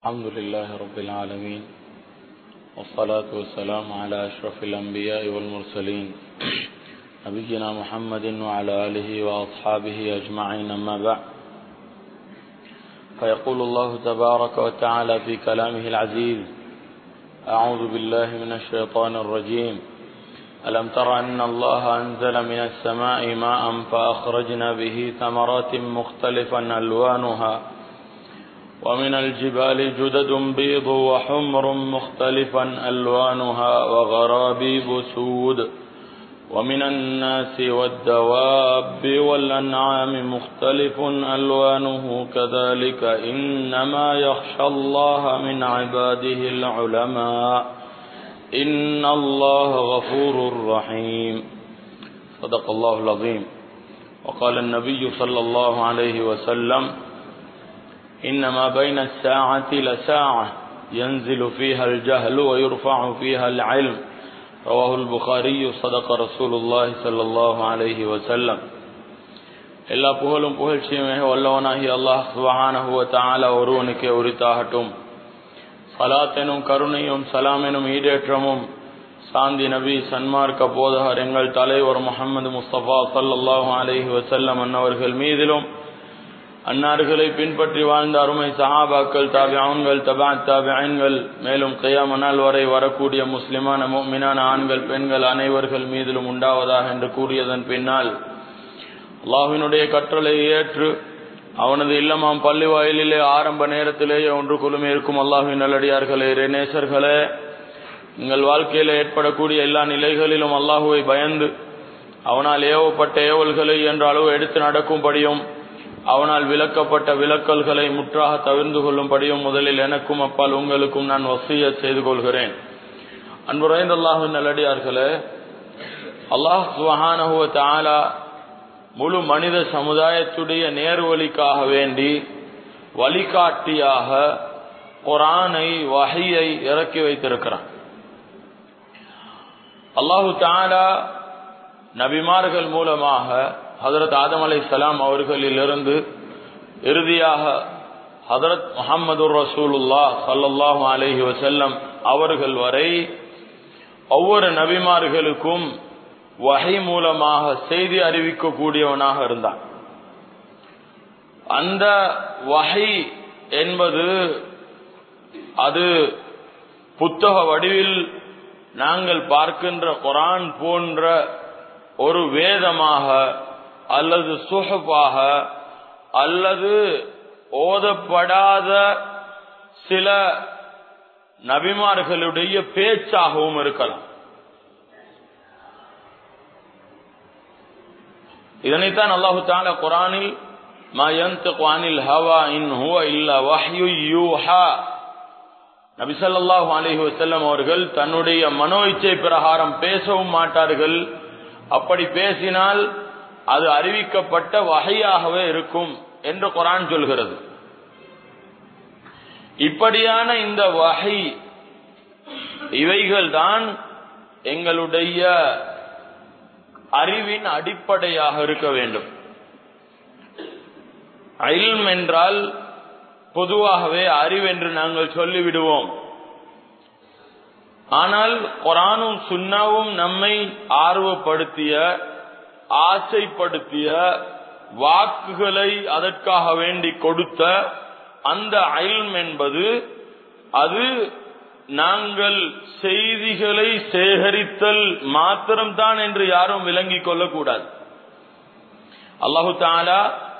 الحمد لله رب العالمين والصلاة والسلام على أشرف الأنبياء والمرسلين نبينا محمد وعلى آله وأصحابه أجمعين أما بعد فيقول الله تبارك وتعالى في كلامه العزيز أعوذ بالله من الشيطان الرجيم ألم تر أن الله أنزل من السماء ماء فأخرجنا به ثمرات مختلفا ألوانها ومن الجبال جدد بيض وحمر مختلفا ألوانها وغرابيب سود ومن الناس والدواب والأنعام مختلف ألوانه كذلك إنما يخشى الله من عباده العلماء إن الله غفور رحيم صدق الله العظيم وقال النبي صلى الله عليه وسلم إنما بين الساعة لساعة ينزل فيها الجهل ويرفع فيها العلم رواه البخاري صدق رسول الله صلى الله عليه وسلم எல்லா புகழும் புகழ்ச்சியுமே வல்லவனாகி அல்லாஹ் சுபஹானஹு தஆலா ஒருவனுக்கே உரித்தாகட்டும் சலாத் எனும் கருணையும் சலாம் எனும் ஈடேற்றமும் சாந்தி நபி சன்மார்க்க போதகர் எங்கள் தலைவர் முகமது முஸ்தபா சல்லாஹூ அலஹி வசல்லம் அன்னவர்கள் மீதிலும் அன்னார்களை பின்பற்றி வாழ்ந்த அருமை சஹாபாக்கள் தாபியான்கள் தபா தாபியான்கள் மேலும் கையாமனால் வரை வரக்கூடிய முஸ்லிமான மீனான ஆண்கள் பெண்கள் அனைவர்கள் மீதிலும் உண்டாவதாக என்று கூறியதன் பின்னால் அல்லாஹினுடைய கற்றலை ஏற்று அவனது இல்லமாம் பள்ளி வாயிலே ஆரம்ப நேரத்திலேயே ஒன்று குழுமி இருக்கும் அல்லாஹின் நல்லடியார்களே நேசர்களே உங்கள் வாழ்க்கையில் ஏற்படக்கூடிய எல்லா நிலைகளிலும் அல்லாஹுவை பயந்து அவனால் ஏவப்பட்ட ஏவல்களை என்ற அளவு எடுத்து நடக்கும்படியும் அவனால் விளக்கப்பட்ட விளக்கல்களை முற்றாக தவிர்ந்து கொள்ளும்படியும் முதலில் எனக்கும் அப்பால் உங்களுக்கும் நான் வசிய செய்து கொள்கிறேன் அன்புரைந்த அல்லாஹு நல்லடியார்களே அல்லாஹ் சுஹானஹுவ தாலா முழு மனித சமுதாயத்துடைய நேர்வழிக்காக வேண்டி வழிகாட்டியாக குரானை வகையை இறக்கி வைத்திருக்கிறான் அல்லாஹு தாலா நபிமார்கள் மூலமாக ஹதரத் ஆதம் அலை சலாம் அவர்களிலிருந்து இறுதியாக ஹதரத் முகமது ரசூலுல்லா சல்லாஹூ அலஹி வசல்லம் அவர்கள் வரை ஒவ்வொரு நபிமார்களுக்கும் வகை மூலமாக செய்தி அறிவிக்கக்கூடியவனாக இருந்தான் அந்த வகை என்பது அது புத்தக வடிவில் நாங்கள் பார்க்கின்ற குரான் போன்ற ஒரு வேதமாக அல்லது சுகப்பாக அல்லது ஓதப்படாத சில நபிமார்களுடைய பேச்சாகவும் இருக்கலாம் இதனைத்தான் அல்லாஹு தால குரானில் மயந்தில் ஹவா இன் ஹுவ இல்ல வஹ்யு யூஹா நபிசல்லாஹு அலிஹி வசல்லம் அவர்கள் தன்னுடைய மனோ இச்சை பிரகாரம் பேசவும் மாட்டார்கள் அப்படி பேசினால் அது அறிவிக்கப்பட்ட வகையாகவே இருக்கும் என்று குரான் சொல்கிறது இப்படியான இந்த வகை இவைகள் தான் எங்களுடைய அறிவின் அடிப்படையாக இருக்க வேண்டும் அயில்ம் என்றால் பொதுவாகவே அறிவென்று நாங்கள் சொல்லிவிடுவோம் ஆனால் குரானும் சுண்ணாவும் நம்மை ஆர்வப்படுத்திய ஆசைப்படுத்திய வாக்குகளை அதற்காக வேண்டி கொடுத்த அந்த அயல்ம் என்பது அது நாங்கள் செய்திகளை சேகரித்தல் மாத்திரம்தான் என்று யாரும் விளங்கிக் கொள்ளக்கூடாது அல்லாஹு தாலா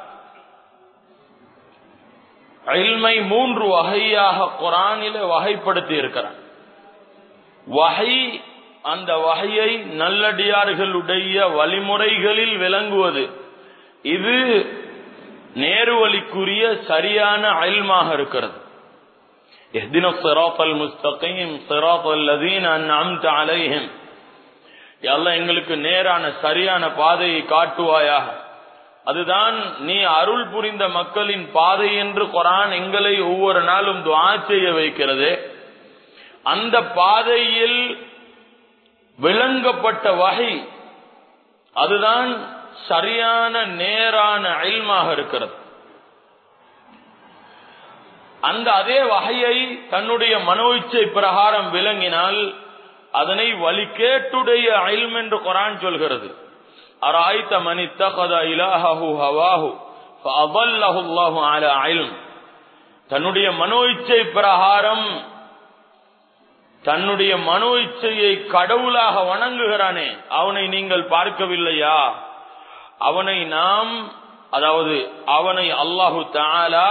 அயல்மை மூன்று வகையாக குரானில வகைப்படுத்தி இருக்கிறான் வகை அந்த வகையை நல்லடியார்களுடைய வழிமுறைகளில் விளங்குவது இது நேருவழிக்குரிய சரியான அயல்மாக இருக்கிறது اهدنا الصراط المستقيم صراط الذين انعمت عليهم எல்லாம் எங்களுக்கு நேரான சரியான பாதையை காட்டுவாயாக அதுதான் நீ அருள் புரிந்த மக்களின் பாதை என்று குரான் எங்களை ஒவ்வொரு நாளும் துவா செய்ய வைக்கிறது அந்த பாதையில் விளங்கப்பட்ட வகை அதுதான் சரியான நேரான அயல்மாக இருக்கிறது அந்த அதே வகையை தன்னுடைய மனோ இச்சை பிரகாரம் விளங்கினால் அதனை வழிகேட்டுடைய அயில்ம் என்று குரான் சொல்கிறது அராய்த்த மணி தகத இலாஹு ஹவாஹு فأضله الله على علم தன்னுடைய மனோ இச்சை பிரகாரம் தன்னுடைய மனோ இச்சையை கடவுளாக வணங்குகிறானே அவனை நீங்கள் பார்க்கவில்லையா அவனை நாம் அதாவது அவனை அல்லாஹு தாலா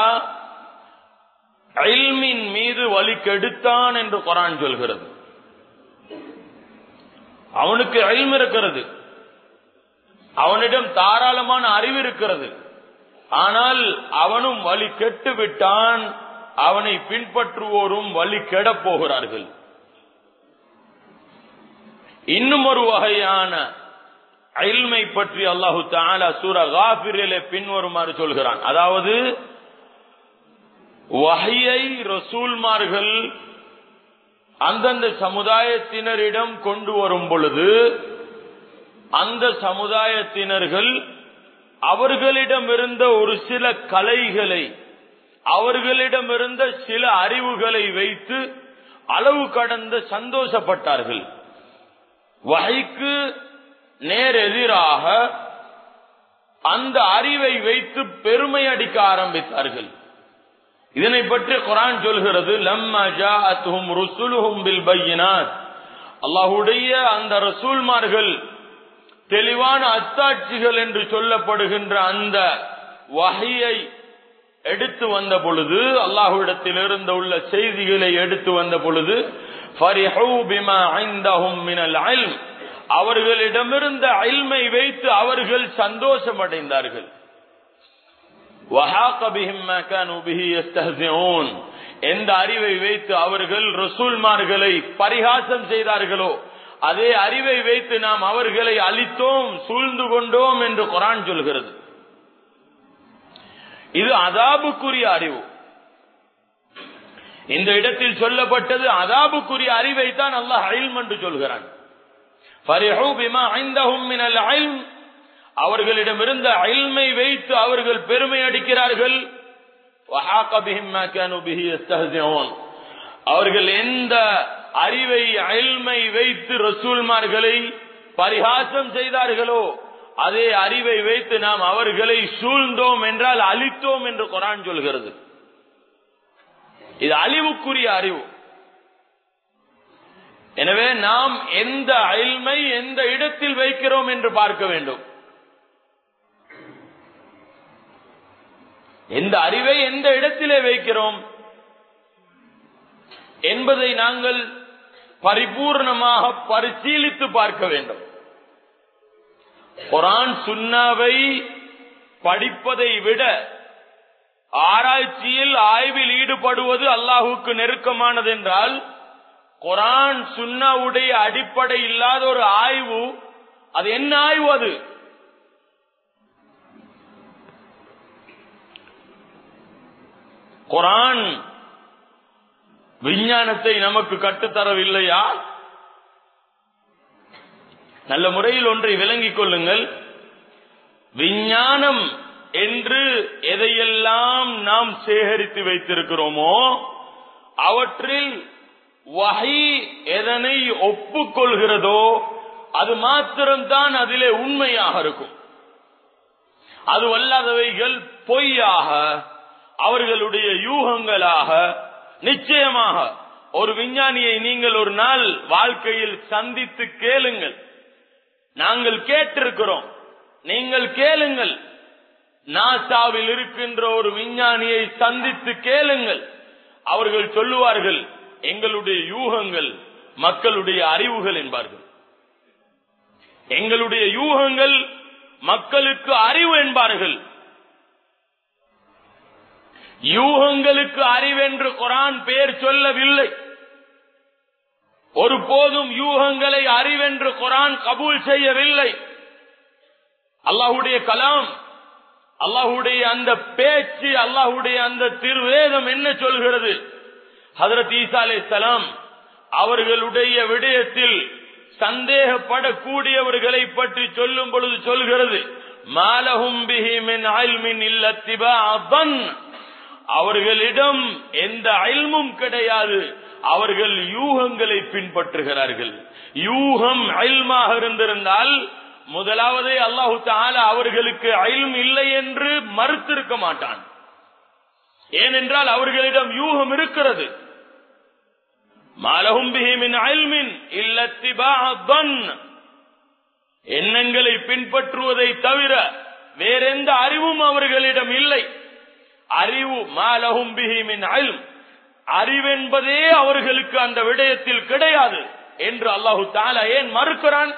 அல்மின் மீது வழி கெடுத்தான் என்று குரான் சொல்கிறது அவனுக்கு அல்ம் இருக்கிறது அவனிடம் தாராளமான அறிவு இருக்கிறது ஆனால் அவனும் வழி கெட்டு விட்டான் அவனை பின்பற்றுவோரும் வழி கெடப் போகிறார்கள் இன்னும் ஒரு வகையான அயில்மை பற்றி அல்லாஹு தாலா சூர காபிரிலே பின்வருமாறு சொல்கிறான் அதாவது வகையை ரசூல்மார்கள் அந்தந்த சமுதாயத்தினரிடம் கொண்டு வரும் பொழுது அந்த சமுதாயத்தினர்கள் அவர்களிடம் இருந்த ஒரு சில கலைகளை அவர்களிடம் இருந்த சில அறிவுகளை வைத்து அளவு கடந்த சந்தோஷப்பட்டார்கள் வகைக்கு நேர் எதிராக அந்த அறிவை வைத்து பெருமை அடிக்க ஆரம்பித்தார்கள் இதனை பற்றி குரான் சொல்கிறது லம்மா ஜாஅத்துஹும் ருசுலுஹும் பில் பையினாத் அல்லாஹ்வுடைய அந்த ரசூல்மார்கள் தெளிவான அத்தாட்சிகள் என்று சொல்லப்படுகின்ற அந்த வகையை எடுத்து வந்த பொழுது அல்லாஹுவிடத்தில் இருந்த உள்ள செய்திகளை எடுத்து வந்த பொழுது அவர்களிடமிருந்த அல்மை வைத்து அவர்கள் சந்தோஷம் அடைந்தார்கள் எந்த அறிவை வைத்து அவர்கள் ரசூல்மார்களை பரிகாசம் செய்தார்களோ அதே அறிவை வைத்து நாம் அவர்களை அழித்தோம் சூழ்ந்து கொண்டோம் என்று குரான் சொல்கிறது இது அதாபுக்குரிய அறிவு இந்த இடத்தில் சொல்லப்பட்டது அதாபுக்குரிய அறிவை தான் அல்லாஹ் அயில்ம் என்று சொல்கிறான் அவர்களிடம் இருந்த அயில்மை வைத்து அவர்கள் பெருமை அடிக்கிறார்கள் அவர்கள் எந்த அறிவை அயல்மை வைத்து ரசூல்மார்களை பரிகாசம் செய்தார்களோ அதே அறிவை வைத்து நாம் அவர்களை சூழ்ந்தோம் என்றால் அழித்தோம் என்று குரான் சொல்கிறது இது அழிவுக்குரிய அறிவு எனவே நாம் எந்த அயல்மை எந்த இடத்தில் வைக்கிறோம் என்று பார்க்க வேண்டும் எந்த அறிவை எந்த இடத்திலே வைக்கிறோம் என்பதை நாங்கள் பரிபூர்ணமாக பரிசீலித்து பார்க்க வேண்டும் குரான் சுன்னாவை படிப்பதை விட ஆராய்ச்சியில் ஆய்வில் ஈடுபடுவது அல்லாஹுக்கு நெருக்கமானது என்றால் குரான் சுன்னாவுடைய அடிப்படை இல்லாத ஒரு ஆய்வு அது என்ன ஆய்வு அது குரான் விஞ்ஞானத்தை நமக்கு கட்டுத்தரவில்லையா நல்ல முறையில் ஒன்றை விளங்கிக் கொள்ளுங்கள் விஞ்ஞானம் என்று எதையெல்லாம் நாம் சேகரித்து வைத்திருக்கிறோமோ அவற்றில் வகை எதனை ஒப்புக்கொள்கிறதோ அது மாத்திரம்தான் அதிலே உண்மையாக இருக்கும் அது வல்லாதவைகள் பொய்யாக அவர்களுடைய யூகங்களாக நிச்சயமாக ஒரு விஞ்ஞானியை நீங்கள் ஒரு நாள் வாழ்க்கையில் சந்தித்து கேளுங்கள் நாங்கள் கேட்டிருக்கிறோம் நீங்கள் கேளுங்கள் நாசாவில் இருக்கின்ற ஒரு விஞ்ஞானியை சந்தித்து கேளுங்கள் அவர்கள் சொல்லுவார்கள் எங்களுடைய யூகங்கள் மக்களுடைய அறிவுகள் என்பார்கள் எங்களுடைய யூகங்கள் மக்களுக்கு அறிவு என்பார்கள் யூகங்களுக்கு அறிவென்று குரான் பெயர் சொல்லவில்லை ஒருபோதும் யூகங்களை அறிவென்று குரான் கபூல் செய்யவில்லை அல்லாஹுடைய கலாம் அல்லாஹுடைய அந்த பேச்சு அல்லாஹுடைய அந்த திருவேதம் என்ன சொல்கிறது ஹதரத் ஈசா அலே சலாம் அவர்களுடைய விடயத்தில் சந்தேகப்படக்கூடியவர்களை பற்றி சொல்லும் பொழுது சொல்கிறது மாலஹும் பிஹி மின் அல்மின் இல்லத்திபா அவர்களிடம் எந்த அயல்மும் கிடையாது அவர்கள் யூகங்களை பின்பற்றுகிறார்கள் யூகம் அயல்மாக இருந்திருந்தால் முதலாவதே அல்லாஹு தால அவர்களுக்கு அயல்ம் இல்லை என்று மறுத்திருக்க மாட்டான் ஏனென்றால் அவர்களிடம் யூகம் இருக்கிறது மாலகும் பிஹிமின் அயல்மின் இல்லத்திபா எண்ணங்களை பின்பற்றுவதை தவிர வேறெந்த அறிவும் அவர்களிடம் இல்லை அறிவு மாலகும் பிஹிமின் அயல் அறிவென்பதே அவர்களுக்கு அந்த விடயத்தில் கிடையாது என்று அல்லாஹு தாலா ஏன் மறுக்கிறான்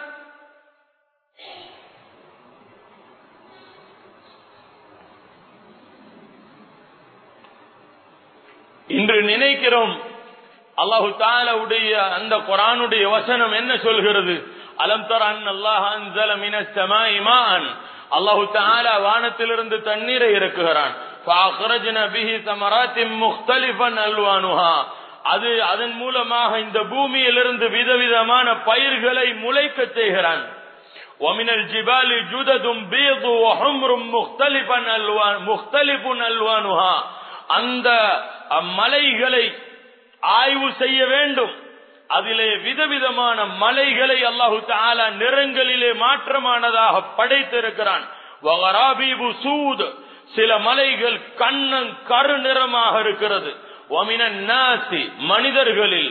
இன்று நினைக்கிறோம் அல்லாஹு தாலாவுடைய அந்த குரானுடைய வசனம் என்ன சொல்கிறது அலம் தரான் அல்லாஹ் அன்சல மினஸ் ஸமாஇ மாஅன் அல்லாஹு தஆலா வானத்திலிருந்து தண்ணீரை இறக்குகிறான் فاخرجنا به ثمرات مختلفا الوانها அது அதன் மூலமாக இந்த பூமியிலிருந்து விதவிதமான பயிர்களை முளைக்க செய்கிறான் ومن الجبال جدد بيض وحمر مختلفا الوان مختلف الوانها அந்த மலைகளை ஆய்வு செய்ய வேண்டும் அதிலே விதவிதமான மலைகளை அல்லாஹு தாலா நிறங்களிலே மாற்றமானதாக படைத்திருக்கிறான் சூத் சில மலைகள் கண்ணன் கரு நிறமாக இருக்கிறது நாசி மனிதர்களில்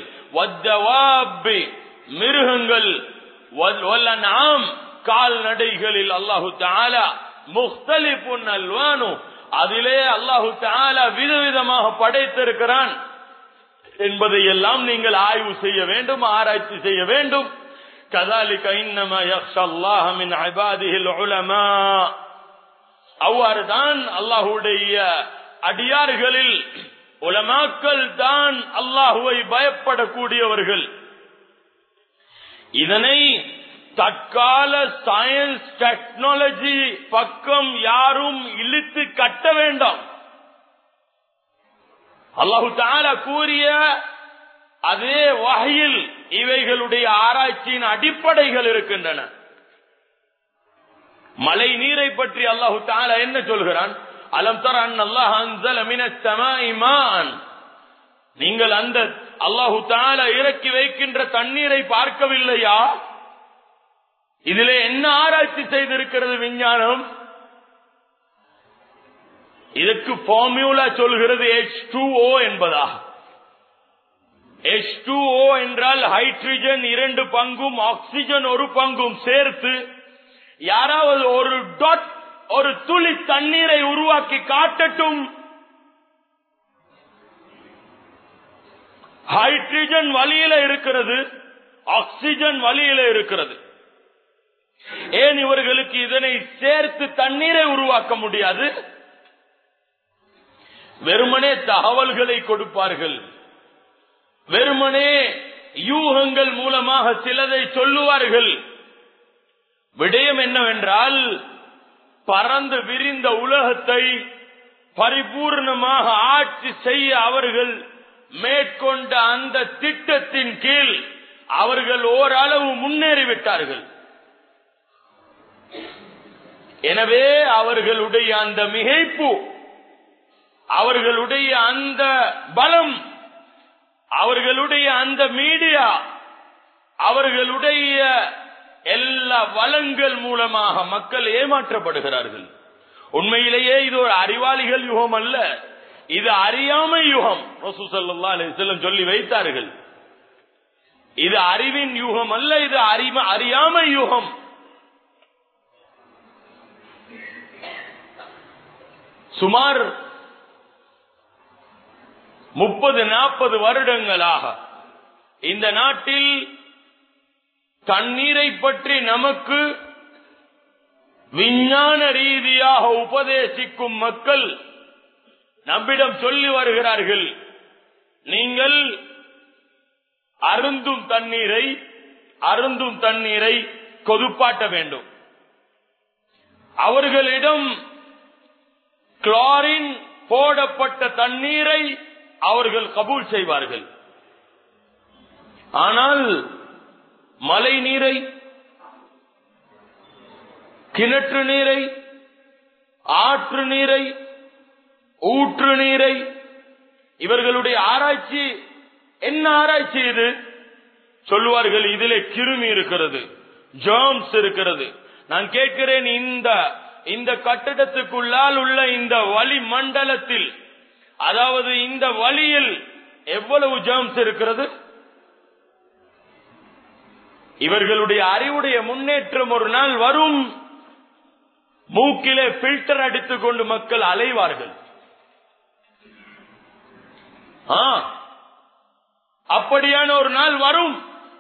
மிருகங்கள் நாம் கால்நடைகளில் அல்லாஹு தாலா முக்தலிப்புன் அல்வானு அதிலே அல்லாஹு தாலா விதவிதமாக படைத்திருக்கிறான் என்பதை எல்லாம் நீங்கள் ஆய்வு செய்ய வேண்டும் ஆராய்ச்சி செய்ய வேண்டும் கதாலிக இன்னமா யக்ஷல்லாஹ மின் இபாதிஹில் உலமா அவ்வாறுதான் அல்லாஹுடைய அடியார்களில் உலமாக்கள் தான் அல்லாஹுவை பயப்படக்கூடியவர்கள் இதனை தற்கால சயின்ஸ் டெக்னாலஜி பக்கம் யாரும் இழுத்து கட்ட வேண்டாம் அல்லாஹு தாலா கூறிய அதே வகையில் இவைகளுடைய ஆராய்ச்சியின் அடிப்படைகள் இருக்கின்றன மழை நீரை பற்றி அல்லாஹு தாலா என்ன சொல்கிறான் அலம் தர அல்லாஹ் அன்சல மினஸ்தமான் நீங்கள் அந்த அல்லாஹு தாலா இறக்கி வைக்கின்ற தண்ணீரை பார்க்கவில்லையா இதிலே என்ன ஆராய்ச்சி செய்திருக்கிறது விஞ்ஞானம் இதற்கு ஃபார்முலா சொல்கிறது எச் டூ ஓ என்பதா எச் டூ ஓ என்றால் ஹைட்ரஜன் இரண்டு பங்கும் ஆக்சிஜன் ஒரு பங்கும் சேர்த்து யாராவது ஒரு டாட் ஒரு துளி தண்ணீரை உருவாக்கி காட்டட்டும் ஹைட்ரஜன் வழியில இருக்கிறது ஆக்சிஜன் வழியில இருக்கிறது ஏன் இவர்களுக்கு இதனை சேர்த்து தண்ணீரை உருவாக்க முடியாது வெறுமனே தகவல்களை கொடுப்பார்கள் வெறுமனே யூகங்கள் மூலமாக சிலதை சொல்லுவார்கள் விடயம் என்னவென்றால் பறந்து விரிந்த உலகத்தை பரிபூர்ணமாக ஆட்சி செய்ய அவர்கள் மேற்கொண்ட அந்த திட்டத்தின் கீழ் அவர்கள் ஓரளவு முன்னேறிவிட்டார்கள் எனவே அவர்களுடைய அந்த மிகைப்பு அவர்களுடைய அந்த பலம் அவர்களுடைய அந்த மீடியா அவர்களுடைய எல்லா வளங்கள் மூலமாக மக்கள் ஏமாற்றப்படுகிறார்கள் உண்மையிலேயே இது ஒரு அறிவாளிகள் யுகம் அல்ல இது அறியாமை யுகம் ரசூசல்லா செல்லம் சொல்லி வைத்தார்கள் இது அறிவின் யுகம் அல்ல இது அறிவ அறியாமை யுகம் சுமார் முப்பது நாற்பது வருடங்களாக இந்த நாட்டில் தண்ணீரை பற்றி நமக்கு விஞ்ஞான ரீதியாக உபதேசிக்கும் மக்கள் நம்மிடம் சொல்லி வருகிறார்கள் நீங்கள் அருந்தும் தண்ணீரை அருந்தும் தண்ணீரை கொதுப்பாட்ட வேண்டும் அவர்களிடம் குளோரின் போடப்பட்ட தண்ணீரை அவர்கள் கபூல் செய்வார்கள் ஆனால் மழை நீரை கிணற்று நீரை ஆற்று நீரை ஊற்று நீரை இவர்களுடைய ஆராய்ச்சி என்ன ஆராய்ச்சி இது சொல்லுவார்கள் இதிலே கிருமி இருக்கிறது ஜேர்ம்ஸ் இருக்கிறது நான் கேட்கிறேன் இந்த இந்த கட்டிடத்துக்குள்ளால் உள்ள இந்த வளி மண்டலத்தில் அதாவது இந்த வழியில் எவ்வளவு ஜேர்ம்ஸ் இருக்கிறது இவர்களுடைய அறிவுடைய முன்னேற்றம் ஒரு நாள் வரும் மூக்கிலே பில்டர் அடித்துக் கொண்டு மக்கள் அலைவார்கள் ஆ, அப்படியான ஒரு நாள் வரும்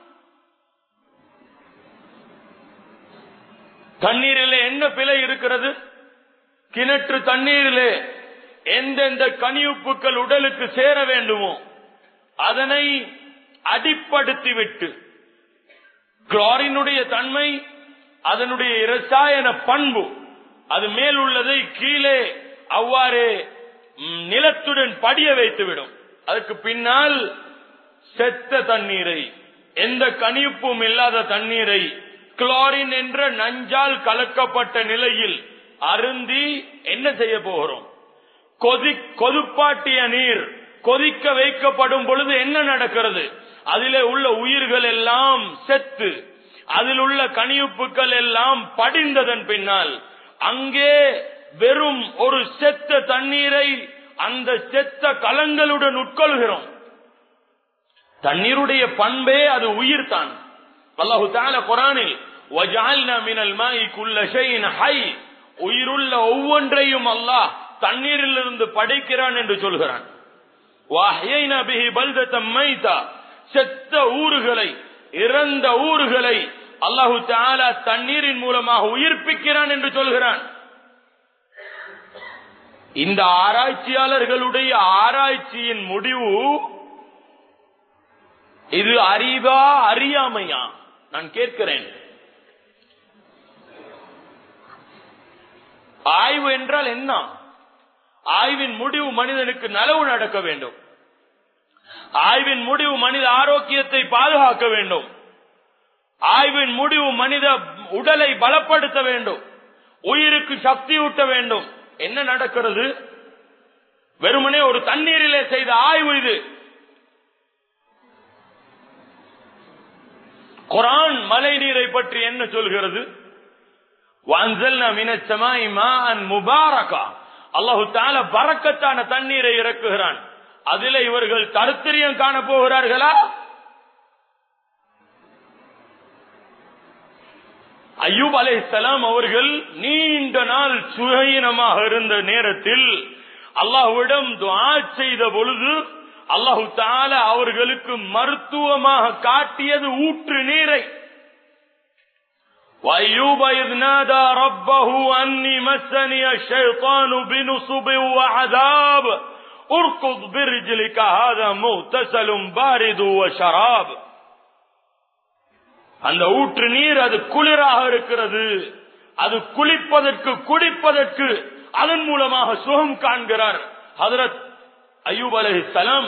தண்ணீரிலே என்ன பிழை இருக்கிறது கிணற்று தண்ணீரிலே எந்தெந்த கனியுப்புக்கள் உடலுக்கு சேர வேண்டுமோ அதனை அடிப்படுத்திவிட்டு குளோரினுடைய தன்மை அதனுடைய இரசாயன பண்பு அது மேல் உள்ளதை கீழே அவ்வாறு ம், நிலத்துடன் படிய வைத்துவிடும் அதுக்கு பின்னால் செத்த தண்ணீரை எந்த கனிப்பும் இல்லாத தண்ணீரை குளோரின் என்ற நஞ்சால் கலக்கப்பட்ட நிலையில் அருந்தி என்ன செய்ய போகிறோம் கொதி கொதுப்பாட்டிய நீர் கொதிக்க வைக்கப்படும் பொழுது என்ன நடக்கிறது அதிலே உள்ள உயிர்கள் எல்லாம் செத்து அதில் உள்ள கனியுப்புக்கள் எல்லாம் படிந்ததன் பின்னால் அங்கே வெறும் ஒரு செத்த தண்ணீரை அந்த செத்த கலங்களுடன் உட்கொள்கிறோம் தண்ணீருடைய பண்பே அது உயிர் தான் அல்லாஹு தால குரானில் وَجَعَلْنَا مِنَ الْمَاءِ كُلَّ شَيْءٍ حَيٍّ உயிருள்ள ஒவ்வொன்றையும் அல்லாஹ் தண்ணீரிலிருந்து படைக்கிறான் என்று சொல்கிறான் وَأَحْيَيْنَا بِهِ بَلْدَةً مَيْتًا செத்த ஊர்களை இறந்த ஊர்களை அல்லாஹு தாலா தண்ணீரின் மூலமாக உயிர்ப்பிக்கிறான் என்று சொல்கிறான் இந்த ஆராய்ச்சியாளர்களுடைய ஆராய்ச்சியின் முடிவு இது அறிவா அறியாமையா நான் கேட்கிறேன் ஆய்வு என்றால் என்ன ஆய்வின் முடிவு மனிதனுக்கு நலவு நடக்க வேண்டும் ஆய்வின் முடிவு மனித ஆரோக்கியத்தை பாதுகாக்க வேண்டும் ஆய்வின் முடிவு மனித உடலை பலப்படுத்த வேண்டும் உயிருக்கு சக்தி ஊட்ட வேண்டும் என்ன நடக்கிறது வெறுமனே ஒரு தண்ணீரிலே செய்த ஆய்வு இது குரான் மழை நீரை பற்றி என்ன சொல்கிறது وَأَنزَلْنَا مِنَ السَّمَاءِ مَاءً مُبَارَكًا அல்லாஹு தால பறக்கத்தான தண்ணீரை இறக்குகிறான் அதிலே இவர்கள் தருத்திரியம் காண போகிறார்களா ஐயூப் அலைஹிஸ்ஸலாம் அவர்கள் நீண்ட நாள் சுகீனமாக இருந்த நேரத்தில் அல்லாஹ்விடம் துஆ செய்த பொழுது அல்லாஹு தால அவர்களுக்கு மருத்துவமாக காட்டியது ஊற்று நீரை وأيوب إذ نادى ربه أني مسني الشيطان بنصب وعذاب اركض برجلك هذا مغتسل بارد وشراب அந்த ஊற்று நீர் அது குளிராக இருக்கிறது அது குளிப்பதற்கு குடிப்பதற்கு அதன் மூலமாக சுகம் காண்கிறார் ஹதரத் அய்யூப் அலைஹிஸ்ஸலாம்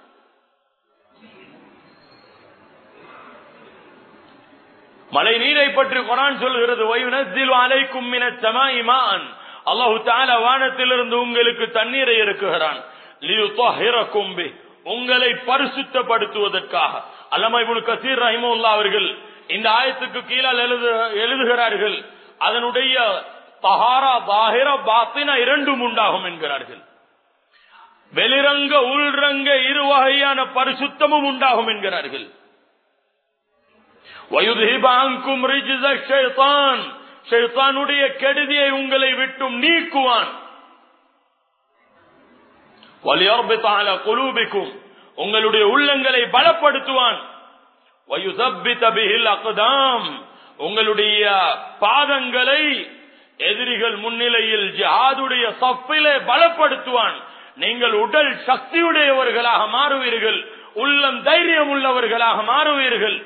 மழை நீரை பற்றி குரான் சொல்கிறது வயுனஸ்ஸிலு அலைக்கும் மினஸ் ஸமாஇ மாஅன் அல்லாஹ் தஆலா வானத்திலிருந்து உங்களுக்கு தண்ணீரை இறக்குகிறான் லியுطهிரக்கும் பி உங்களை பரிசுத்தப்படுத்துவதற்காக அல்லாமா இப்னு கசீர் ரஹிமஹுல்லாஹ் அவர்கள் இந்த ஆயத்துக்கு கீழால் எழுது எழுதுகிறார்கள் அதனுடைய தஹாரா பாஹிர பாத்தின இரண்டும் உண்டாகும் என்கிறார்கள் வெளிரங்க உள்ரங்க இரு வகையான பரிசுத்தமும் உண்டாகும் என்கிறார்கள் வயுதிபாங்கும் ரிஜித ஷைத்தான் ஷைத்தானுடைய கெடுதியை உங்களை விட்டும் நீக்குவான் வலியர்பித்தால குலூபிக்கும் உங்களுடைய உள்ளங்களை பலப்படுத்துவான் வயுதப்பித பிஹில் அக்தாம் உங்களுடைய பாதங்களை எதிரிகள் முன்னிலையில் ஜிஹாதுடைய சப்பிலே பலப்படுத்துவான் நீங்கள் உடல் சக்தியுடையவர்களாக மாறுவீர்கள் உள்ளம் தைரியம் உள்ளவர்களாக மாறுவீர்கள்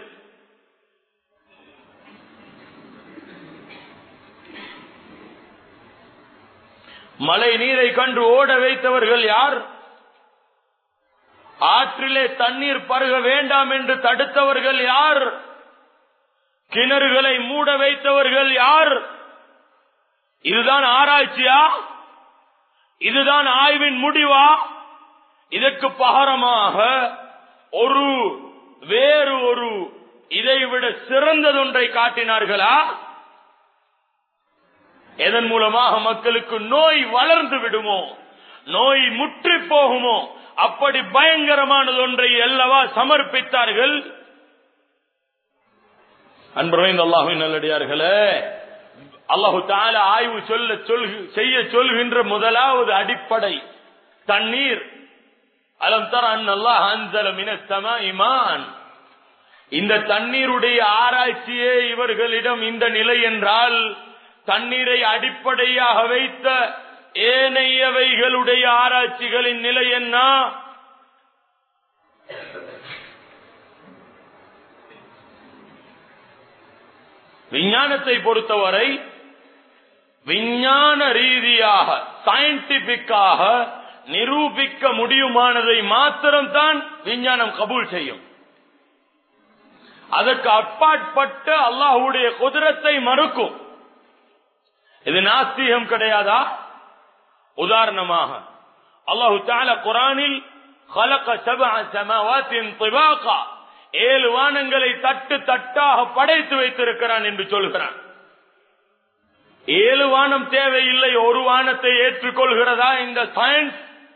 மழை நீரை கண்டு ஓட வைத்தவர்கள் யார் ஆற்றிலே தண்ணீர் பருக வேண்டாம் என்று தடுத்தவர்கள் யார் கிணறுகளை மூட வைத்தவர்கள் யார் இதுதான் ஆராய்ச்சியா இதுதான் ஆய்வின் முடிவா இதற்கு பகரமாக ஒரு வேறு ஒரு இதைவிட சிறந்ததொன்றை காட்டினார்களா எதன் மூலமாக மக்களுக்கு நோய் வளர்ந்து விடுமோ நோய் முற்றி போகுமோ அப்படி பயங்கரமானது ஒன்றை அல்லவா சமர்ப்பித்தார்கள் அன்புரைந்த அல்லாஹின் நல்லடியார்களே அல்லாஹு தால ஆய்வு சொல்ல சொல் செய்ய சொல்கின்ற முதலாவது அடிப்படை தண்ணீர் அலம் தர அல்லாஹ் அன்சல மினத்தம இமான் இந்த தண்ணீருடைய ஆராய்ச்சியே இவர்களிடம் இந்த நிலை என்றால் தண்ணீரை அடிப்படையாக வைத்த ஏனையவைகளுடைய ஆராய்ச்சிகளின் நிலை என்ன விஞ்ஞானத்தை பொறுத்தவரை விஞ்ஞான ரீதியாக சயின்டிபிக்காக நிரூபிக்க முடியுமானதை மாத்திரம்தான் விஞ்ஞானம் கபூல் செய்யும் அதற்கு அப்பாற்பட்ட அல்லாஹுடைய குதிரத்தை மறுக்கும் இது நாஸ்திகம் கிடையாதா உதாரணமாக அல்லாஹு தால குரானில் خلق سبع سماوات طباقا ஏழு வானங்களை தட்டு தட்டாக படைத்து வைத்திருக்கிறான் என்று சொல்கிறான் ஏழு வானம் தேவையில்லை ஒரு வானத்தை ஏற்றுக்கொள்கிறதா இந்த சயின்ஸ்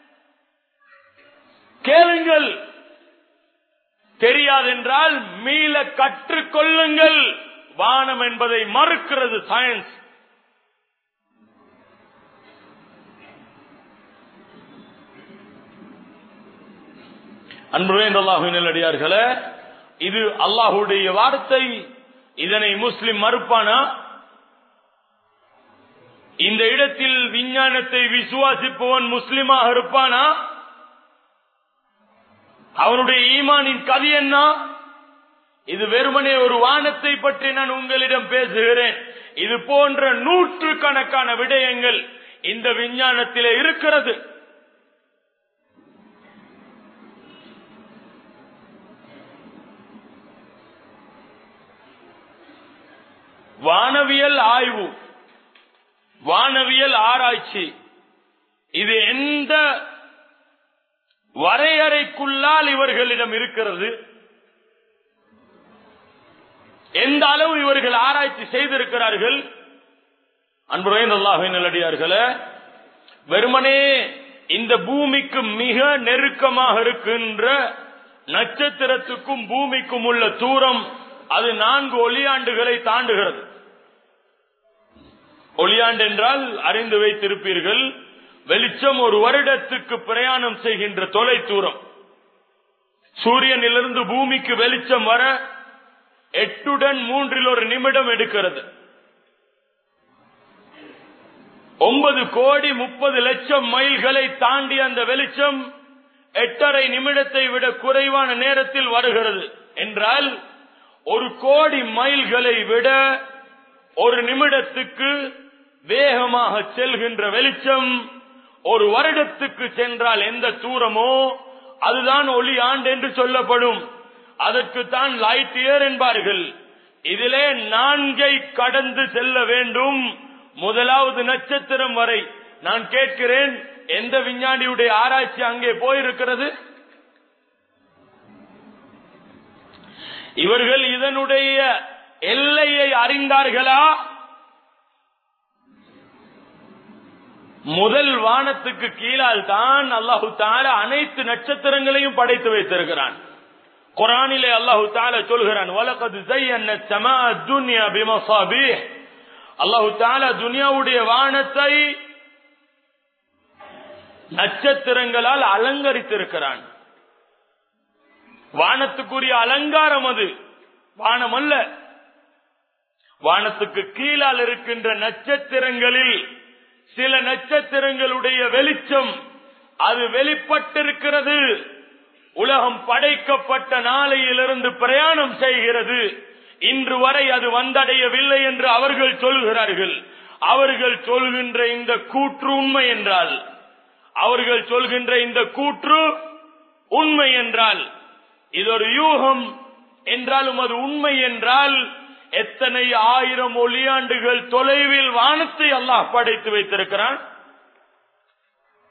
கேளுங்கள் தெரியாதென்றால் மீள கற்றுக்கொள்ளுங்கள் வானம் என்பதை மறுக்கிறது சயின்ஸ் அன்புவேந்தல்லாஹின் அடியார்களே இது அல்லாஹுடைய வார்த்தை இதனை முஸ்லிம் மறுப்பானா இந்த இடத்தில் விஞ்ஞானத்தை விசுவாசிப்பவன் முஸ்லிமாக இருப்பானா அவனுடைய ஈமானின் கதி என்ன இது வெறுமனே ஒரு வானத்தை பற்றி நான் உங்களிடம் பேசுகிறேன் இது போன்ற நூற்று கணக்கான விடயங்கள் இந்த விஞ்ஞானத்திலே இருக்கிறது வானவியல் ஆய்வு வானவியல் ஆராய்ச்சி இது எந்த வரையறைக்குள்ளால் இவர்களிடம் இருக்கிறது எந்த அளவு இவர்கள் ஆராய்ச்சி செய்திருக்கிறார்கள் அன்புரைய நல்லடியார்களே வெறுமனே இந்த பூமிக்கு மிக நெருக்கமாக இருக்கின்ற நட்சத்திரத்துக்கும் பூமிக்கும் உள்ள தூரம் அது நான்கு ஒளியாண்டுகளை தாண்டுகிறது ஒளியாண்டு என்றால் அறிந்து வைத்திருப்பீர்கள் வெளிச்சம் ஒரு வருடத்துக்கு பிரயாணம் செய்கின்ற தொலை தூரம் சூரியனிலிருந்து பூமிக்கு வெளிச்சம் வர எட்டுடன் மூன்றில் ஒரு நிமிடம் எடுக்கிறது ஒன்பது கோடி முப்பது லட்சம் மைல்களை தாண்டி அந்த வெளிச்சம் எட்டரை நிமிடத்தை விட குறைவான நேரத்தில் வருகிறது என்றால் ஒரு கோடி மைல்களை விட ஒரு நிமிடத்துக்கு வேகமாக செல்கின்ற வெளிச்சம் ஒரு வருடத்துக்கு சென்றால் எந்த தூரமோ அதுதான் ஒளி ஆண்டு என்று சொல்லப்படும் அதற்கு தான் லைட் இயர் என்பார்கள் இதிலே நான்கை கடந்து செல்ல வேண்டும் முதலாவது நட்சத்திரம் வரை நான் கேட்கிறேன் எந்த விஞ்ஞானியுடைய ஆராய்ச்சி அங்கே போயிருக்கிறது இவர்கள் இதனுடைய எல்லையை அறிந்தார்களா முதல் வானத்துக்கு கீழால் தான் அல்லாஹு தால அனைத்து நட்சத்திரங்களையும் படைத்து வைத்திருக்கிறான் குரானிலே அல்லாஹு தால சொல்கிறான் வலகது துன்யா பிமசாபி அல்லாஹு தால துனியாவுடைய வானத்தை நட்சத்திரங்களால் அலங்கரித்திருக்கிறான் வானத்துக்குரிய அலங்காரம் அது வானம் அல்ல வானத்துக்கு கீழால் இருக்கின்ற நட்சத்திரங்களில் சில நட்சத்திரங்களுடைய வெளிச்சம் அது வெளிப்பட்டிருக்கிறது உலகம் படைக்கப்பட்ட நாளையிலிருந்து பிரயாணம் செய்கிறது இன்று வரை அது வந்தடையவில்லை என்று அவர்கள் சொல்கிறார்கள் அவர்கள் சொல்கின்ற இந்த கூற்று உண்மை என்றால் அவர்கள் சொல்கின்ற இந்த கூற்று உண்மை என்றால் இது ஒரு யூகம் என்றாலும் அது உண்மை என்றால் எத்தனை ஆயிரம் ஒளியாண்டுகள் தொலைவில் வானத்தை அல்லாஹ் படைத்து வைத்திருக்கிறான்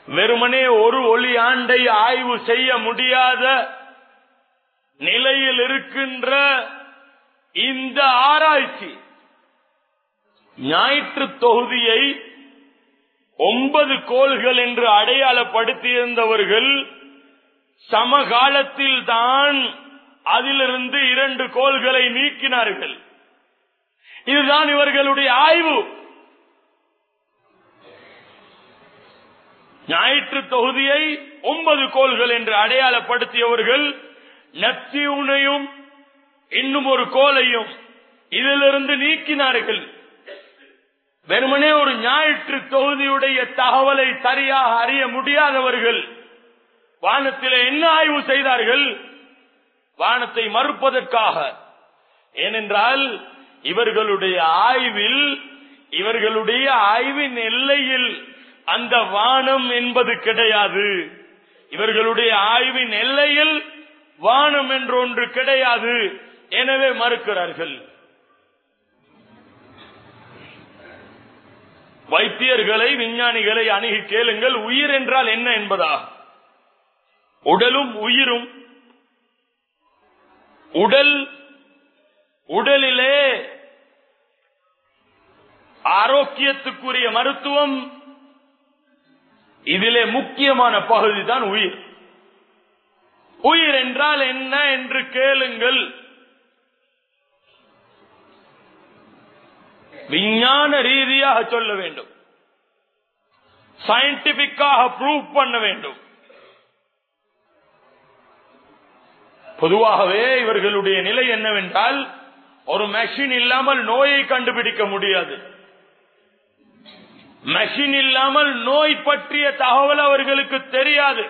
வெறுமனே ஒரு ஒளி ஆண்டை ஆய்வு செய்ய முடியாத நிலையில் இருக்கின்ற இந்த ஆராய்ச்சி ஞாயிற்று தொகுதியை ஒன்பது கோள்கள் என்று அடையாளப்படுத்தியிருந்தவர்கள் சமகாலத்தில் தான் அதிலிருந்து இரண்டு கோள்களை நீக்கினார்கள் இதுதான் இவர்களுடைய ஆய்வு ஞாயிற்று தொகுதியை ஒன்பது கோள்கள் என்று அடையாளப்படுத்தியவர்கள் நப்சியூனையும் இன்னும் ஒரு கோலையும் இதிலிருந்து நீக்கினார்கள் வெறுமனே ஒரு ஞாயிற்று தொகுதியுடைய தகவலை சரியாக அறிய முடியாதவர்கள் வானத்தில் என்ன ஆய்வு செய்தார்கள் வானத்தை மறுப்பதற்காக ஏனென்றால் இவர்களுடைய ஆய்வில் இவர்களுடைய ஆய்வின் எல்லையில் அந்த வானம் என்பது கிடையாது இவர்களுடைய ஆய்வின் எல்லையில் வானம் என்று ஒன்று கிடையாது எனவே மறுக்கிறார்கள் வைத்தியர்களை விஞ்ஞானிகளை அணுகி கேளுங்கள் உயிர் என்றால் என்ன என்பதா உடலும் உயிரும் உடல் உடலிலே ஆரோக்கியத்துக்குரிய மருத்துவம் இதிலே முக்கியமான பகுதி தான் உயிர் உயிர் என்றால் என்ன என்று கேளுங்கள் விஞ்ஞான ரீதியாக சொல்ல வேண்டும் சயின்டிபிக்காக ப்ரூவ் பண்ண வேண்டும் பொதுவாகவே இவர்களுடைய நிலை என்னவென்றால் ஒரு மெஷின் இல்லாமல் நோயை கண்டுபிடிக்க முடியாது மெஷின் இல்லாமல் நோய் பற்றிய தகவல் அவர்களுக்கு தெரியாது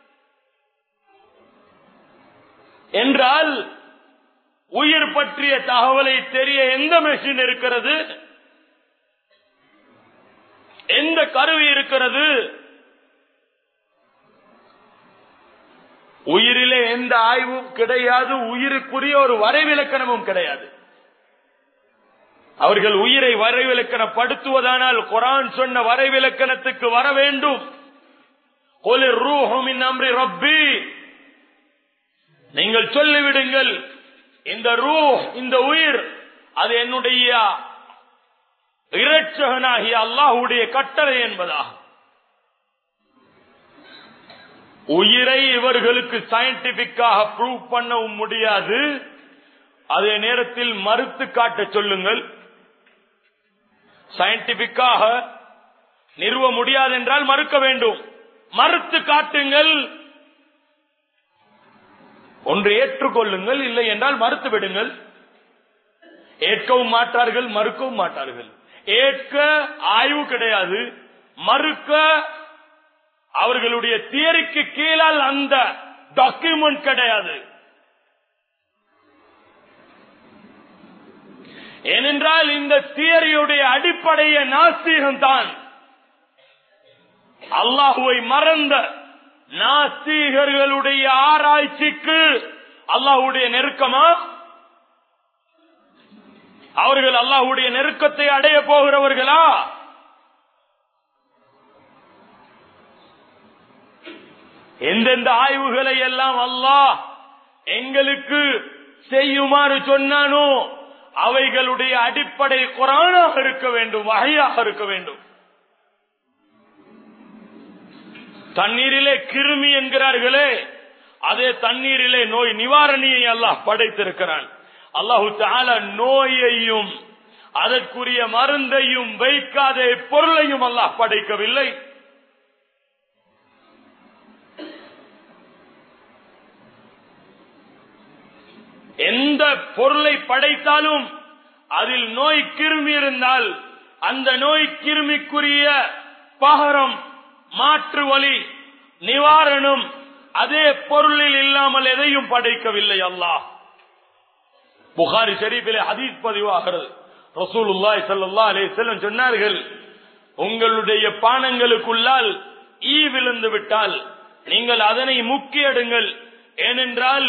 என்றால் உயிர் பற்றிய தகவலை தெரிய எந்த மெஷின் இருக்கிறது எந்த கருவி இருக்கிறது உயிரிலே எந்த ஆய்வும் கிடையாது உயிருக்குரிய ஒரு வரைவிலக்கணமும் கிடையாது அவர்கள் உயிரை வரைவிலக்கணப்படுத்துவதானால் குரான் சொன்ன வரைவிலக்கணத்துக்கு வர வேண்டும் அம்ரி ரப்பி நீங்கள் சொல்லிவிடுங்கள் இந்த ரூ இந்த உயிர் அது என்னுடைய இரட்சகனாகிய அல்லாஹுடைய கட்டளை என்பதாகும் உயிரை இவர்களுக்கு சயின்டிபிக்காக ப்ரூவ் பண்ணவும் முடியாது அதே நேரத்தில் மறுத்து காட்ட சொல்லுங்கள் சயின்டிபிக்காக நிறுவ முடியாது என்றால் மறுக்க வேண்டும் மறுத்து காட்டுங்கள் ஒன்று ஏற்றுக்கொள்ளுங்கள் இல்லை என்றால் மறுத்து விடுங்கள் ஏற்கவும் மாட்டார்கள் மறுக்கவும் மாட்டார்கள் ஏற்க ஆய்வு கிடையாது மறுக்க அவர்களுடைய தியரிக்கு கீழால் அந்த டாக்குமெண்ட் கிடையாது ஏனென்றால் இந்த தியரியுடைய அடிப்படைய நாஸ்தீகம் தான் அல்லாஹுவை மறந்த நாஸ்தீகர்களுடைய ஆராய்ச்சிக்கு அல்லாஹுடைய நெருக்கமா அவர்கள் அல்லாஹுடைய நெருக்கத்தை அடைய போகிறவர்களா எந்தெந்த ஆய்வுகளை எல்லாம் அல்லாஹ் எங்களுக்கு செய்யுமாறு சொன்னானோ அவைகளுடைய அடிப்படை குரானாக இருக்க வேண்டும் வகையாக இருக்க வேண்டும் தண்ணீரிலே கிருமி என்கிறார்களே அதே தண்ணீரிலே நோய் நிவாரணியை அல்லாஹ் படைத்திருக்கிறான் அல்லாஹு தால நோயையும் அதற்குரிய மருந்தையும் வைக்காத பொருளையும் அல்லாஹ் படைக்கவில்லை எந்த பொருளை படைத்தாலும் அதில் நோய் கிருமி இருந்தால் அந்த நோய் கிருமிக்குரிய பகரம் மாற்று வழி நிவாரணம் அதே பொருளில் இல்லாமல் எதையும் படைக்கவில்லை அல்லாஹ் புகாரி ஷரீஃபிலே ஹதீஸ் பதிவாகிறது ரசூலுல்லாய் சல்லா அலே செல்லம் சொன்னார்கள் உங்களுடைய பானங்களுக்குள்ளால் ஈ விழுந்து விட்டால் நீங்கள் அதனை முக்கியடுங்கள் ஏனென்றால்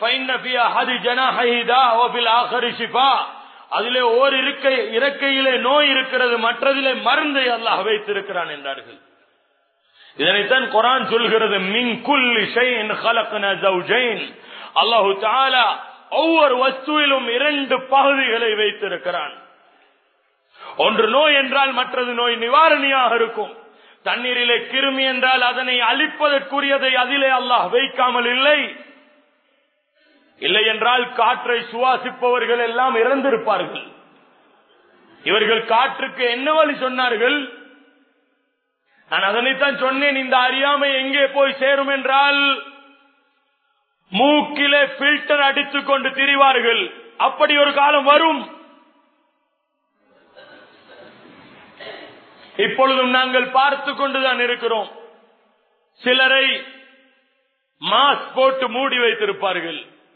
அதிலே ஓர் இருக்கை இறக்கையிலே நோய் இருக்கிறது மற்றதிலே மருந்தை அல்லாஹ் வைத்திருக்கிறான் என்றார்கள் இதனைத்தான் குரான் சொல்கிறது மின் குல்லி ஷைன் خلقنا زوجين அல்லாஹ் தஆலா ஒவ்வொரு வஸ்துவிலும் இரண்டு பகுதிகளை வைத்திருக்கிறான் ஒன்று நோய் என்றால் மற்றது நோய் நிவாரணியாக இருக்கும் தண்ணீரிலே கிருமி என்றால் அதனை அழிப்பதற்குரியதை அதிலே அல்லாஹ் வைக்காமல் இல்லை இல்லை என்றால் காற்றை சுவாசிப்பவர்கள் எல்லாம் இறந்திருப்பார்கள் இவர்கள் காற்றுக்கு என்ன வழி சொன்னார்கள் நான் அதனைத்தான் சொன்னேன் இந்த அறியாமை எங்கே போய் சேரும் என்றால் மூக்கிலே பில்டர் அடித்துக் கொண்டு திரிவார்கள் அப்படி ஒரு காலம் வரும் இப்பொழுதும் நாங்கள் பார்த்து கொண்டுதான் இருக்கிறோம் சிலரை மாஸ்க் போட்டு மூடி வைத்திருப்பார்கள்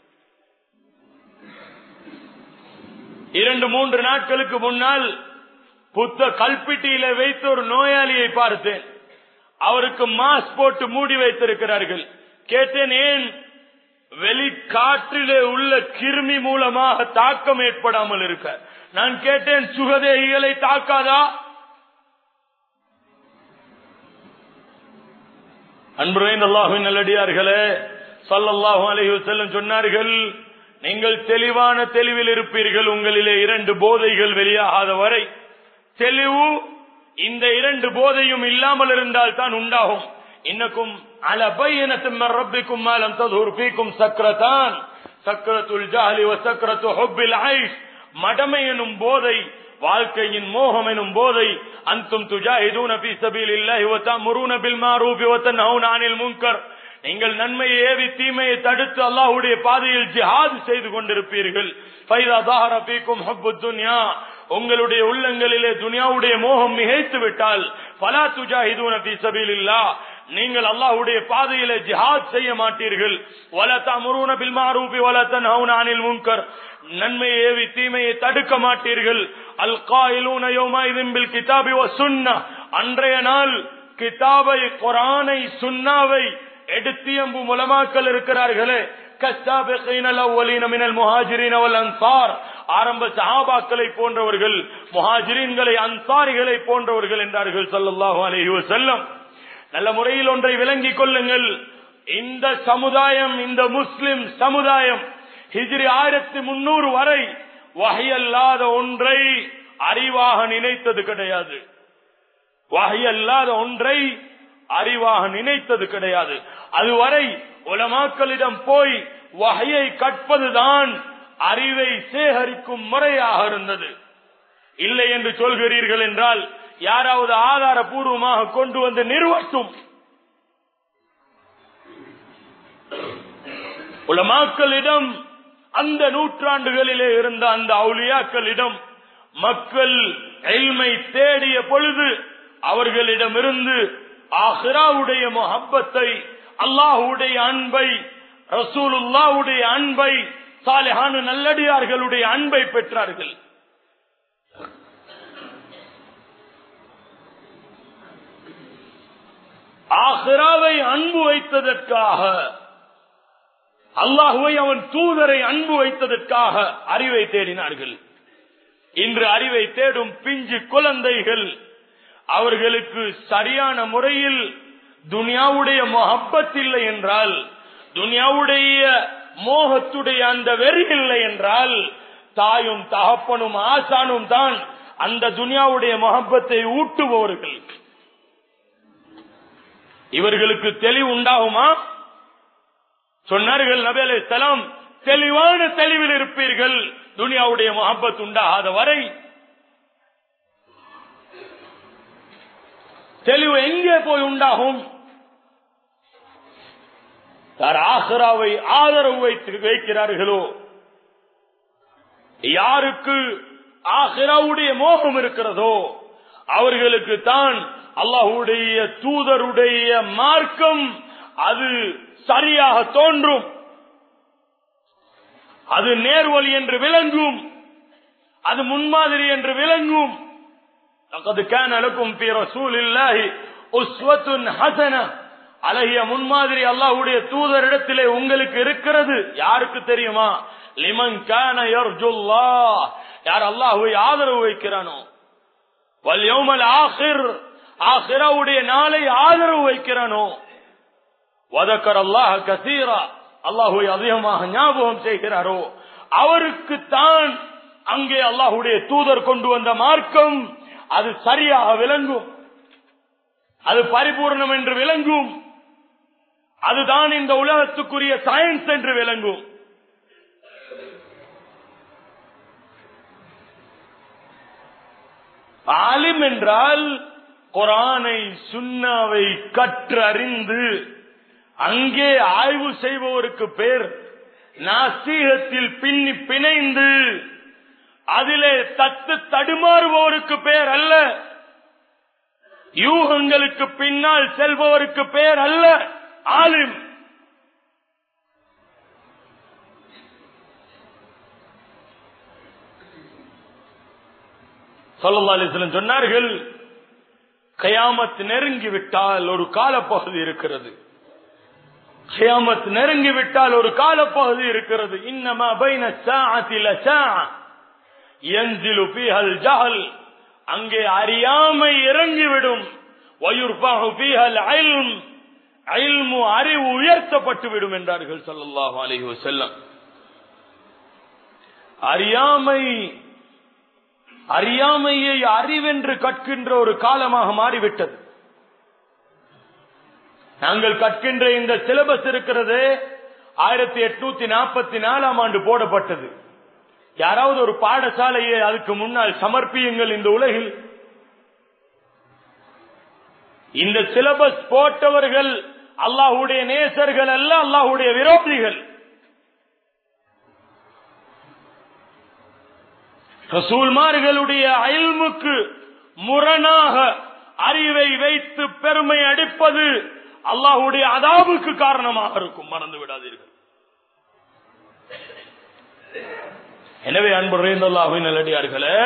இரண்டு மூன்று நாட்களுக்கு முன்னால் புத்த கல்பிட்டியில வைத்து ஒரு நோயாளியை பார்த்தேன் அவருக்கு மாஸ்க் போட்டு மூடி வைத்திருக்கிறார்கள் கேட்டேன் ஏன் வெளிக்காற்றிலே உள்ள கிருமி மூலமாக தாக்கம் ஏற்படாமல் இருக்க நான் கேட்டேன் சுகதேகிகளை தாக்காதா அன்புரைந்த அல்லாஹின் நல்லடியார்களே சல்லல்லாஹு அலைஹி வஸல்லம் சொன்னார்கள் நீங்கள் தெளிவான தெளிவில் இருப்பீர்கள் உங்களிலே இரண்டு போதைகள் வெளியாகாத வரை தெளிவு இந்த இரண்டு போதையும் இல்லாமல் இருந்தால் தான் உண்டாகும் இன்னக்கும் அல பையனத்தும் ரப்பிக்கும் மாலம் ததுர் பீக்கும் சக்கரத்தான் சக்கரத்துல் ஜாலி சக்கரத்து ஹொப்பில் ஐஷ் மடமை எனும் போதை வாழ்க்கையின் மோகம் எனும் போதை அந்தும் துஜாஹிதூன ஃபீ சபீலில்லாஹி வ தஅமுரூன பில் மஅரூஃபி வ தன்ஹவுன அனில் முன்கர் நீங்கள் நன்மையை ஏவி தீமையை தடுத்து அல்லாஹ்வுடைய பாதையில் ஜிஹாத் செய்து கொண்டிருப்பீர்கள் ஃபைதா ظهر فيكم حب الدنيا உங்களுடைய உள்ளங்களிலே துனியாவுடைய மோகம் மிகைத்து விட்டால் பலா துஜாஹிதூன ஃபீ சபீலில்லாஹ் நீங்கள் அல்லாஹ்வுடைய பாதையிலே ஜிஹாத் செய்ய மாட்டீர்கள் வல தஅமுரூன பில் மஅரூஃபி வல தன்ஹவுன அனில் முன்கர் நன்மையை ஏவி தீமையை தடுக்க மாட்டீர்கள் அல் காயிலூன யௌமைதின் பில் கிதாபி வ சுன்னah அன்றைய நாள் கிதாபை குர்ஆனை சுன்னாவை எடுத்தியம்பு முலமாக்கள் இருக்கிறார்களே கஸ்தாபிகீன அவ்வலீன மினல் முஹாஜிரீன வல் அன்சார் ஆரம்ப சஹாபாக்களை போன்றவர்கள் முஹாஜிரீன்களை அன்சாரிகளை போன்றவர்கள் என்றார்கள் ஸல்லல்லாஹு அலைஹி வஸல்லம் நல்ல முறையில் ஒன்றை விளங்கிக் கொள்ளுங்கள் இந்த சமுதாயம் இந்த முஸ்லிம் சமுதாயம் ஹிஜ்ரி ஆயிரத்தி முன்னூறு வரை வகையல்லாத ஒன்றை அறிவாக நினைத்தது கிடையாது வகையல்லாத ஒன்றை அறிவாக நினைத்தது கிடையாது அதுவரை உலமாக்களிடம் போய் வகையை கற்பதுதான் அறிவை சேகரிக்கும் முறையாக இருந்தது இல்லை என்று சொல்கிறீர்கள் என்றால் யாராவது ஆதாரபூர்வமாக கொண்டு வந்து நிறுவட்டும் உலமாக்களிடம் அந்த நூற்றாண்டுகளிலே இருந்த அந்த அவுலியாக்களிடம் மக்கள் எல்மை தேடிய பொழுது அவர்களிடமிருந்து ஆஹிராவுடைய மொஹப்பத்தை அல்லாஹுடைய அன்பை ரசூலுல்லாவுடைய அன்பை சாலிஹானு நல்லடியார்களுடைய அன்பை பெற்றார்கள் ஆஹிராவை அன்பு வைத்ததற்காக அல்லாஹுவை அவன் தூதரை அன்பு வைத்ததற்காக அறிவை தேடினார்கள் இன்று அறிவை தேடும் பிஞ்சு குழந்தைகள் அவர்களுக்கு சரியான முறையில் துனியாவுடைய மொஹப்பத் இல்லை என்றால் துனியாவுடைய மோகத்துடைய அந்த வெறி இல்லை என்றால் தாயும் தகப்பனும் ஆசானும் தான் அந்த துனியாவுடைய மொஹப்பத்தை ஊட்டுபவர்கள் இவர்களுக்கு தெளிவு உண்டாகுமா சொன்னார்கள் நபி அலை சலாம் தெளிவான தெளிவில் இருப்பீர்கள் துனியாவுடைய மொஹப்பத் உண்டாகாத வரை தெளிவு எங்கே போய் உண்டாகும் யார் ஆஹ்ராவை ஆதரவு வைத்து வைக்கிறார்களோ யாருக்கு ஆஹ்ராவுடைய மோகம் இருக்கிறதோ அவர்களுக்கு தான் அல்லாஹுடைய தூதருடைய மார்க்கம் அது சரியாக தோன்றும் அது நேர்வழி என்று விளங்கும் அது முன்மாதிரி என்று விளங்கும் لقد كان لكم في رسول الله أسوة حسنة அழகிய முன்மாதிரி அல்லாஹ்வுடைய தூதரிடத்திலே உங்களுக்கு இருக்கிறது யாருக்கு தெரியுமா லிமன் கான யர்ஜுல்லாஹ் யார் அல்லாஹ்வை ஆதரவு வைக்கிறானோ வல் யௌமல் ஆகிர் ஆஹிராவுடைய நாளை ஆதரவு வைக்கிறானோ வதக்கர் அல்லாஹ் கசீரா அல்லாஹுவை அதிகமாக ஞாபகம் செய்கிறாரோ அவருக்கு தான் அங்கே அல்லாஹுடைய தூதர் கொண்டு வந்த மார்க்கம் அது சரியாக விளங்கும் அது பரிபூர்ணம் என்று விளங்கும் அதுதான் இந்த உலகத்துக்குரிய சயின்ஸ் என்று விளங்கும் ஆலிம் என்றால் குரானை சுண்ணாவை கற்றறிந்து அங்கே ஆய்வு செய்பவருக்கு பேர் நாசீகத்தில் பின்னி பிணைந்து அதிலே தத்து தடுமாறுபவருக்கு பேர் அல்ல யூகங்களுக்கு பின்னால் செல்பவருக்கு பேர் அல்ல ஆலிம் சொல்லி சொன்னார்கள் கயாமத் நெருங்கி விட்டால் ஒரு காலப்பகுதி இருக்கிறது கயாமத் நெருங்கி விட்டால் ஒரு காலப்பகுதி இருக்கிறது இன்னமா பைன சாஅத்தில சாஅ யன்சிலு ஃபீஹல் ஜஹல் அங்கே அறியாமை இறங்கிவிடும் வயுர்பாஹு ஃபீஹல் இல்ம் இல்மு அறிவு உயர்த்தப்பட்டு விடும் என்றார்கள் ஸல்லல்லாஹு அலைஹி வஸல்லம் அறியாமை அறியாமையை அறிவென்று கற்கின்ற ஒரு காலமாக மாறிவிட்டது நாங்கள் கற்கின்ற இந்த சிலபஸ் இருக்கிறது ஆயிரத்தி எட்நூத்தி நாற்பத்தி நாலாம் ஆண்டு போடப்பட்டது யாராவது ஒரு பாடசாலையை அதுக்கு முன்னால் சமர்ப்பியுங்கள் இந்த உலகில் இந்த சிலபஸ் போட்டவர்கள் அல்லாஹுடைய நேசர்கள் அல்ல அல்லாஹுடைய விரோதிகள் ரசூல்மார்களுடைய அயல்முக்கு முரணாக அறிவை வைத்து பெருமை அடிப்பது அல்லாஹுடைய அதாவுக்கு காரணமாக இருக்கும் மறந்து விடாதீர்கள் எனவே அன்பு ரேந்தல்லாஹின் நல்லடியார்களே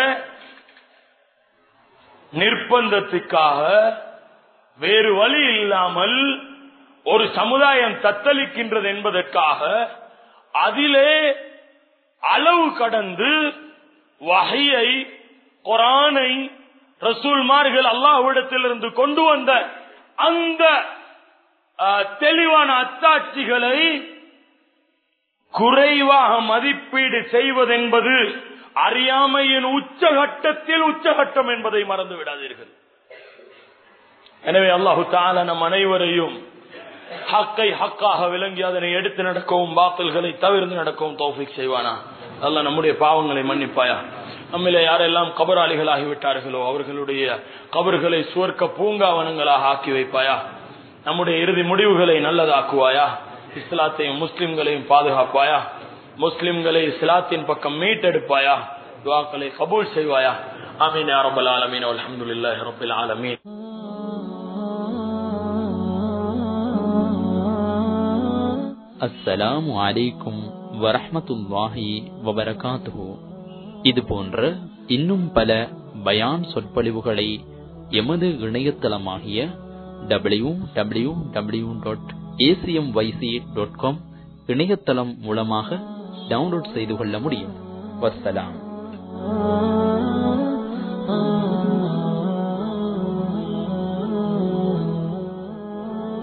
நிர்பந்தத்துக்காக வேறு வழி இல்லாமல் ஒரு சமுதாயம் தத்தளிக்கின்றது என்பதற்காக அதிலே அளவு கடந்து வகையை குரானை ரசூல்மார்கள் அல்லாஹ்விடத்திலிருந்து கொண்டு வந்த அந்த தெளிவான அத்தாட்சிகளை குறைவாக மதிப்பீடு செய்வதென்பது அறியாமையின் உச்சகட்டத்தில் உச்சகட்டம் என்பதை மறந்து விடாதீர்கள் எனவே அல்லாஹு தால நம் அனைவரையும் ஹக்கை ஹக்காக விளங்கி அதனை எடுத்து நடக்கவும் பாத்தல்களை தவிர்த்து நடக்கவும் தௌஃபிக் செய்வானா அல்ல நம்முடைய பாவங்களை மன்னிப்பாயா நம்மிலே யாரெல்லாம் கபராளிகள் ஆகிவிட்டார்களோ அவர்களுடைய கபர்களை சுவர்க்க பூங்காவனங்களாக ஆக்கி வைப்பாயா நம்முடைய இறுதி முடிவுகளை நல்லதாக்குவாயா இஸ்லாத்தையும் முஸ்லிம்களையும் பாதுகாப்பாயா முஸ்லிம்களை இஸ்லாத்தின் பக்கம் மீட்டெடுப்பாயா துவாக்களை கபூல் செய்வாயா ஆமீன் அரபல் ஆலமீன் அலமதுல்லாஹி ரபில் ஆலமீன் அஸ்ஸலாமு அலைக்கும் வரஹ்மத்துல்லாஹி வபரகாத்துஹு இது போன்ற இன்னும் பல பயான் சொற்பொழிவுகளை எமது இணையதளமாகிய W W W dot ACM YC dot com இணையதளம் மூலமாக டவுன்லோட் செய்து கொள்ள முடியும் வசலாம்